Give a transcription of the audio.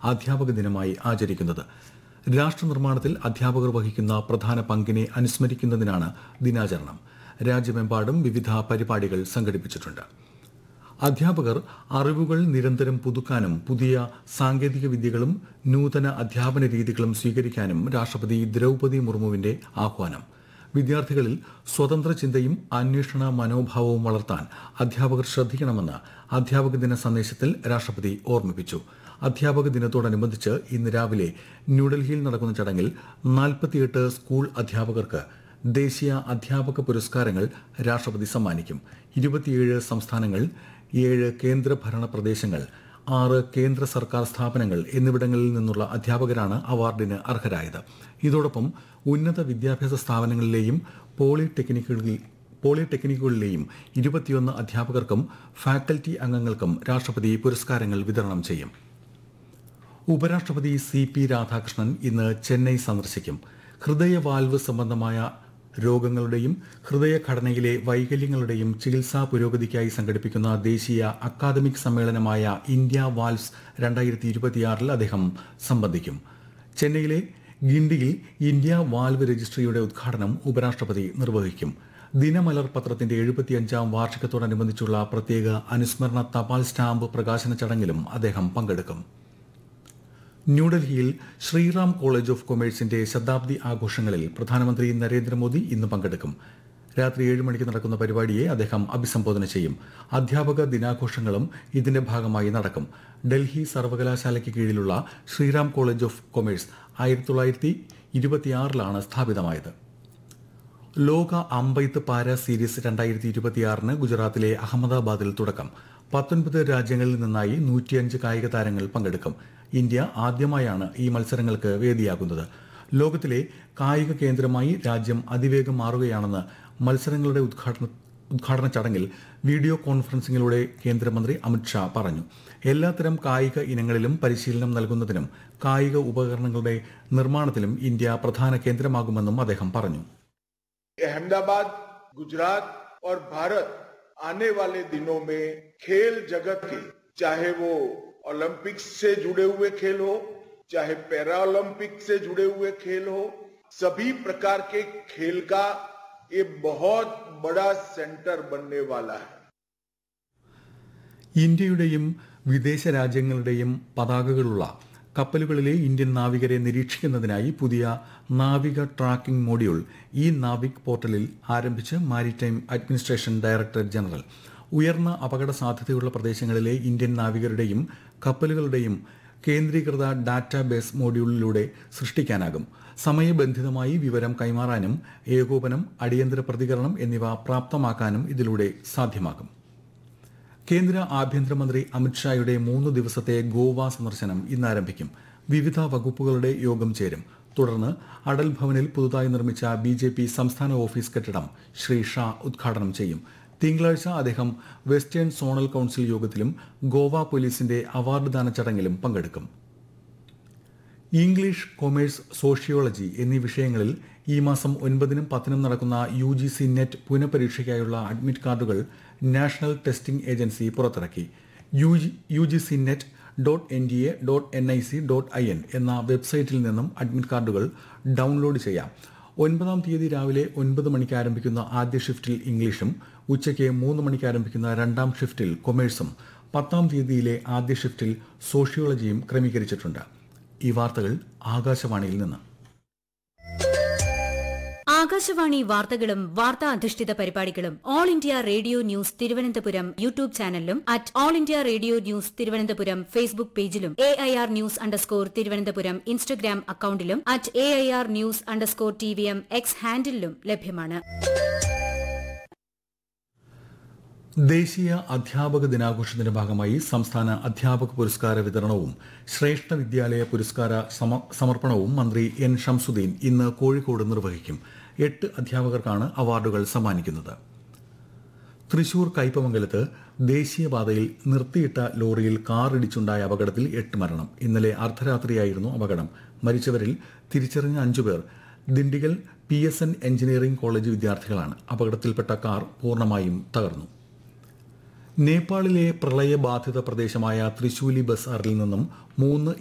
അധ്യാപക ദിനമായി ആചരിക്കുന്നത് രാഷ്ട്രനിർമ്മാണത്തിൽ അധ്യാപകർ വഹിക്കുന്ന പ്രധാന പങ്കിനെ അനുസ്മരിക്കുന്നതിനാണ് ദിനാചരണം രാജ്യമെമ്പാടും വിവിധ പരിപാടികൾ സംഘടിപ്പിച്ചിട്ടുണ്ട് അധ്യാപകർ അറിവുകൾ നിരന്തരം പുതുക്കാനും പുതിയ സാങ്കേതിക വിദ്യകളും നൂതന അധ്യാപന രീതികളും സ്വീകരിക്കാനും രാഷ്ട്രപതി ദ്രൗപദി മുർമുവിന്റെ ആഹ്വാനം വിദ്യാർത്ഥികളിൽ സ്വതന്ത്ര ചിന്തയും അന്വേഷണ മനോഭാവവും വളർത്താൻ അധ്യാപകർ ശ്രദ്ധിക്കണമെന്ന് അധ്യാപക ദിന സന്ദേശത്തിൽ രാഷ്ട്രപതി ഓർമ്മിപ്പിച്ചു അധ്യാപക ദിനത്തോടനുബന്ധിച്ച് ഇന്ന് രാവിലെ ന്യൂഡൽഹിയിൽ നടക്കുന്ന ചടങ്ങിൽ നാൽപ്പത്തിയെട്ട് സ്കൂൾ അധ്യാപകർക്ക് ദേശീയ അധ്യാപക പുരസ്കാരങ്ങൾ രാഷ്ട്രപതി സമ്മാനിക്കും ഇരുപത്തിയേഴ് സംസ്ഥാനങ്ങൾ ഏഴ് കേന്ദ്രഭരണ പ്രദേശങ്ങൾ ആറ് കേന്ദ്ര സർക്കാർ സ്ഥാപനങ്ങൾ എന്നിവിടങ്ങളിൽ നിന്നുള്ള അധ്യാപകരാണ് അവാർഡിന് അർഹരായത് ഇതോടൊപ്പം ഉന്നത വിദ്യാഭ്യാസ സ്ഥാപനങ്ങളിലെയും പോളിടെക്നിക്കുകളിൽ പോളിടെക്നിക്കുകളിലെയും ഇരുപത്തിയൊന്ന് അധ്യാപകർക്കും ഫാക്കൽറ്റി അംഗങ്ങൾക്കും രാഷ്ട്രപതി പുരസ്കാരങ്ങൾ വിതരണം ചെയ്യും ഉപരാഷ്ട്രപതി സി പി രാധാകൃഷ്ണൻ ഇന്ന് ചെന്നൈ സന്ദർശിക്കും ഹൃദയവാൽവ് സംബന്ധമായ രോഗങ്ങളുടെയും ഹൃദയഘടനയിലെ വൈകല്യങ്ങളുടെയും ചികിത്സാ പുരോഗതിക്കായി സംഘടിപ്പിക്കുന്ന ദേശീയ അക്കാദമിക് സമ്മേളനമായ ഇന്ത്യ വാൽവ്സ് രണ്ടായിരത്തി ഇരുപത്തിയാറിൽ അദ്ദേഹം സംബന്ധിക്കും ചെന്നൈയിലെ ഗിണ്ടിയിൽ ഇന്ത്യ വാൽവ് രജിസ്ട്രിയുടെ ഉദ്ഘാടനം ഉപരാഷ്ട്രപതി നിർവഹിക്കും ദിനമലർ പത്രത്തിന്റെ എഴുപത്തിയഞ്ചാം വാർഷികത്തോടനുബന്ധിച്ചുള്ള പ്രത്യേക അനുസ്മരണ തപാൽ സ്റ്റാമ്പ് പ്രകാശന ചടങ്ങിലും അദ്ദേഹം പങ്കെടുക്കും ന്യൂഡൽഹിയിൽ ശ്രീറാം കോളേജ് ഓഫ് കൊമേഴ്സിന്റെ ശതാബ്ദി ആഘോഷങ്ങളിൽ പ്രധാനമന്ത്രി നരേന്ദ്രമോദി ഇന്ന് പങ്കെടുക്കും രാത്രി ഏഴ് മണിക്ക് നടക്കുന്ന പരിപാടിയെ അദ്ദേഹം അഭിസംബോധന ചെയ്യും അധ്യാപക ദിനാഘോഷങ്ങളും ഇതിന്റെ ഭാഗമായി നടക്കും ഡൽഹി സർവകലാശാലയ്ക്ക് കീഴിലുള്ള ശ്രീറാം കോളേജ് ഓഫ് കൊമേഴ്സ് ആയിരത്തി തൊള്ളായിരത്തി ഇരുപത്തിയാറിലാണ് സ്ഥാപിതമായത് ലോക അമ്പെയ്ത്ത് പാര സീരീസ് രണ്ടായിരത്തി ഇരുപത്തിയാറിന് ഗുജറാത്തിലെ അഹമ്മദാബാദിൽ തുടക്കം പത്തൊൻപത് രാജ്യങ്ങളിൽ നിന്നായി നൂറ്റിയഞ്ച് കായിക താരങ്ങൾ പങ്കെടുക്കും ഇന്ത്യ ആദ്യമായാണ് ഈ മത്സരങ്ങൾക്ക് വേദിയാകുന്നത് ലോകത്തിലെ കായിക കേന്ദ്രമായി രാജ്യം അതിവേഗം മാറുകയാണെന്ന് മത്സരങ്ങളുടെ ഉദ്ഘാടന ഉദ്ഘാടന ചടങ്ങിൽ വീഡിയോ കോൺഫറൻസിംഗിലൂടെ കേന്ദ്രമന്ത്രി അമിത്ഷാ പറഞ്ഞു എല്ലാത്തരം കായിക ഇനങ്ങളിലും പരിശീലനം നൽകുന്നതിനും കായിക ഉപകരണങ്ങളുടെ നിർമ്മാണത്തിലും ഇന്ത്യ പ്രധാന കേന്ദ്രമാകുമെന്നും അദ്ദേഹം പറഞ്ഞു अहमदाबाद गुजरात और भारत आने वाले दिनों में खेल जगत के चाहे वो ओलंपिक्स से जुड़े हुए खेल हो चाहे पैरा ओलंपिक से जुड़े हुए खेल हो सभी प्रकार के खेल का ये बहुत बड़ा सेंटर बनने वाला है ഇന്ത്യയുടെയും വിദേശ രാജ്യങ്ങളുടെയും പതാകകളുള്ള കപ്പലുകളിലെ ഇന്ത്യൻ നാവികരെ നിരീക്ഷിക്കുന്നതിനായി പുതിയ നാവിക ട്രാക്കിംഗ് മൊഡ്യൂൾ ഈ നാവിക് പോർട്ടലിൽ ആരംഭിച്ച് മാരിടൈം അഡ്മിനിസ്ട്രേഷൻ ഡയറക്ടർ ജനറൽ ഉയർന്ന അപകട സാധ്യതയുള്ള പ്രദേശങ്ങളിലെ ഇന്ത്യൻ നാവികരുടെയും കപ്പലുകളുടെയും കേന്ദ്രീകൃത ഡാറ്റാബേസ് മൊഡ്യൂളിലൂടെ സൃഷ്ടിക്കാനാകും സമയബന്ധിതമായി വിവരം കൈമാറാനും ഏകോപനം അടിയന്തര പ്രതികരണം എന്നിവ പ്രാപ്തമാക്കാനും ഇതിലൂടെ സാധ്യമാകും കേന്ദ്ര ആഭ്യന്തരമന്ത്രി അമിത്ഷായുടെ മൂന്ന് ദിവസത്തെ ഗോവ സന്ദർശനം ഇന്ന് ആരംഭിക്കും വിവിധ വകുപ്പുകളുടെ യോഗം ചേരും തുടർന്ന് അടൽ ഭവനിൽ പുതുതായി നിർമ്മിച്ച ബി ജെ പി സംസ്ഥാന ഓഫീസ് കെട്ടിടം ശ്രീ ഷാ ഉദ്ഘാടനം ചെയ്യും തിങ്കളാഴ്ച അദ്ദേഹം വെസ്റ്റേൺ സോണൽ കൌൺസിൽ യോഗത്തിലും ഗോവ പോലീസിന്റെ അവാർഡ് ദാന ചടങ്ങിലും പങ്കെടുക്കും ഇംഗ്ലീഷ് കൊമേഴ്സ് സോഷ്യോളജി എന്നീ വിഷയങ്ങളിൽ ഈ മാസം ഒൻപതിനും പത്തിനും നടക്കുന്ന യു ജി സി നെറ്റ് പുനഃപരീക്ഷയ്ക്കായുള്ള അഡ്മിറ്റ് കാർഡുകൾ നാഷണൽ ടെസ്റ്റിംഗ് ഏജൻസി പുറത്തിറക്കി U G C net dot N T A dot N I C dot I N എന്ന വെബ്സൈറ്റിൽ നിന്നും അഡ്മിറ്റ് കാർഡുകൾ ഡൗൺലോഡ് ചെയ്യാം ഒൻപതാം തീയതി രാവിലെ ഒൻപത് മണിക്ക് ആരംഭിക്കുന്ന ആദ്യ ഷിഫ്റ്റിൽ ഇംഗ്ലീഷും ഉച്ചയ്ക്ക് മൂന്ന് മണിക്ക് ആരംഭിക്കുന്ന രണ്ടാം ഷിഫ്റ്റിൽ കൊമേഴ്സും പത്താം തീയതിയിലെ ആദ്യ ഷിഫ്റ്റിൽ സോഷ്യോളജിയും ക്രമീകരിച്ചിട്ടുണ്ട് ഈ വാർത്തകൾ ആകാശവാണിയിൽ നിന്ന് ആകാശവാണി വാർത്തകളും വാർത്താ അധിഷ്ഠിത പരിപാടികളും all India radio news Thiruvananthapuram YouTube ചാനലിലും at all India radio news Thiruvananthapuram Facebook പേജിലും A I R news underscore Thiruvananthapuram Instagram അക്കൌണ്ടിലും at A I R news underscore T V M X ഹാൻഡിലും ലഭ്യമാണ് ദേശീയ അധ്യാപക ദിനാഘോഷത്തിന്റെ ഭാഗമായി സംസ്ഥാന അധ്യാപക പുരസ്കാര വിതരണവും ശ്രേഷ്ഠ വിദ്യാലയ പുരസ്കാര സമ- സമർപ്പണവും മന്ത്രി എൻ ഷംസുദ്ദീൻ ഇന്ന് കോഴിക്കോട് നിർവഹിക്കും എട്ട് അധ്യാപകർക്കാണ് അവാർഡുകൾ സമ്മാനിക്കുന്നത് തൃശൂർ കയ്പമംഗലത്ത് ദേശീയപാതയിൽ നിർത്തിയിട്ട ലോറിയിൽ കാർ ഇടിച്ചുണ്ടായ അപകടത്തിൽ എട്ട് മരണം ഇന്നലെ അർദ്ധരാത്രിയായിരുന്നു അപകടം മരിച്ചവരിൽ തിരിച്ചറിഞ്ഞ അഞ്ചുപേർ Dindigul P S N engineering college വിദ്യാർത്ഥികളാണ് അപകടത്തിൽപ്പെട്ട കാർ പൂർണ്ണമായും തകർന്നു നേപ്പാളിലെ പ്രളയബാധിത പ്രദേശമായ ത്രിശൂലി ബസാറിൽ നിന്നും മൂന്ന്